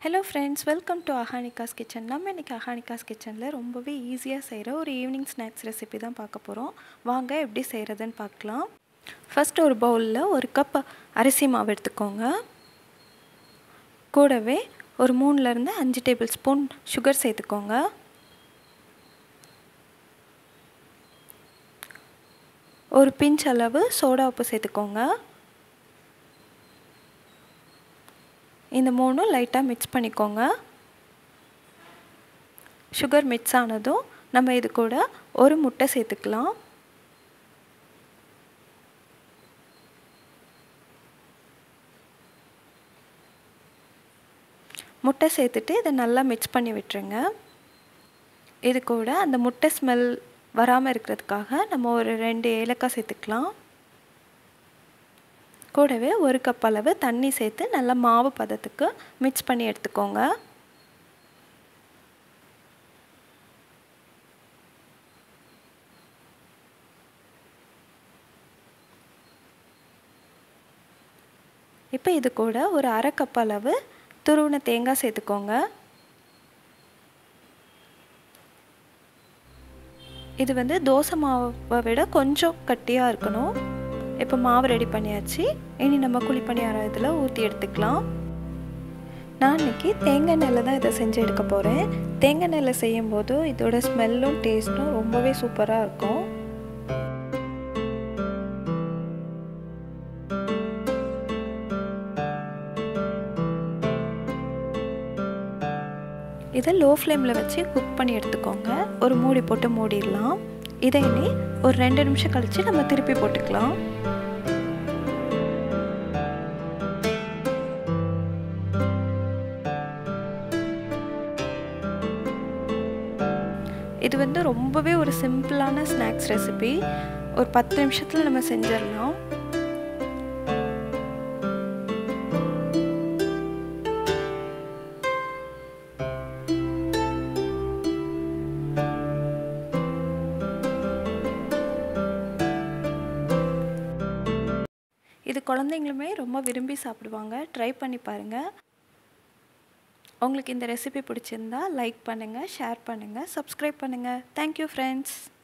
hello friends welcome to Ahanika's kitchen நம்ம இன்றைக்கி அஹானிகாஸ் கிச்சனில் ரொம்பவே ஈஸியாக செய்கிற ஒரு ஈவினிங் ஸ்நாக்ஸ் ரெசிபி தான் பார்க்க போகிறோம் வாங்க எப்படி செய்கிறதுன்னு பார்க்கலாம் ஃபஸ்ட்டு ஒரு பவுலில் ஒரு கப் அரிசி மாவு எடுத்துக்கோங்க கூடவே ஒரு மூணுலேருந்து அஞ்சு டேபிள் ஸ்பூன் சுகர் சேர்த்துக்கோங்க ஒரு பிஞ்ச் அளவு சோடா உப்பு சேர்த்துக்கோங்க இந்த மூணும் லைட்டாக மிக்ஸ் பண்ணிக்கோங்க சுகர் மிக்ஸ் ஆனதும் நம்ம இது கூட ஒரு முட்டை சேர்த்துக்கலாம் முட்டை சேர்த்துட்டு இதை நல்லா மிக்ஸ் பண்ணி விட்டுருங்க இது கூட அந்த முட்டை ஸ்மெல் வராமல் இருக்கிறதுக்காக நம்ம ஒரு ரெண்டு ஏலக்காய் சேர்த்துக்கலாம் கூடவே ஒரு கப் அளவு தண்ணி சேர்த்து நல்லா மாவு பதத்துக்கு மிக்ஸ் பண்ணி எடுத்துக்கோங்க இப்போ இது கூட ஒரு அரை கப் அளவு துருவின தேங்காய் சேர்த்துக்கோங்க இது வந்து தோசை மாவை விட கொஞ்சம் கட்டியாக இருக்கணும் இப்போ மாவு ரெடி பண்ணியாச்சு இனி நம்ம குழிப்பணியாரம் இதில் ஊற்றி எடுத்துக்கலாம் நான் இன்றைக்கி தேங்காய் நெல்லை தான் இதை செஞ்சு எடுக்க போகிறேன் தேங்காய் நெல்லை செய்யும்போது இதோட ஸ்மெல்லும் டேஸ்ட்டும் ரொம்பவே சூப்பராக இருக்கும் இதை லோ ஃப்ளேமில் வச்சு குக் பண்ணி எடுத்துக்கோங்க ஒரு மூடி போட்டு மூடிடலாம் இதை இனி ஒரு ரெண்டு நிமிஷம் கழித்து நம்ம திருப்பி போட்டுக்கலாம் இது வந்து ரொம்பவே ஒரு சிம்பிளான ஸ்நாக்ஸ் ரெசிபி ஒரு பத்து நிமிஷத்தில் நம்ம செஞ்சிடலாம் இது குழந்தைங்களுமே ரொம்ப விரும்பி சாப்பிடுவாங்க ட்ரை பண்ணி பாருங்கள் உங்களுக்கு இந்த ரெசிபி பிடிச்சிருந்தா லைக் பண்ணுங்கள் ஷேர் பண்ணுங்கள் சப்ஸ்கிரைப் பண்ணுங்கள் தேங்க்யூ ஃப்ரெண்ட்ஸ்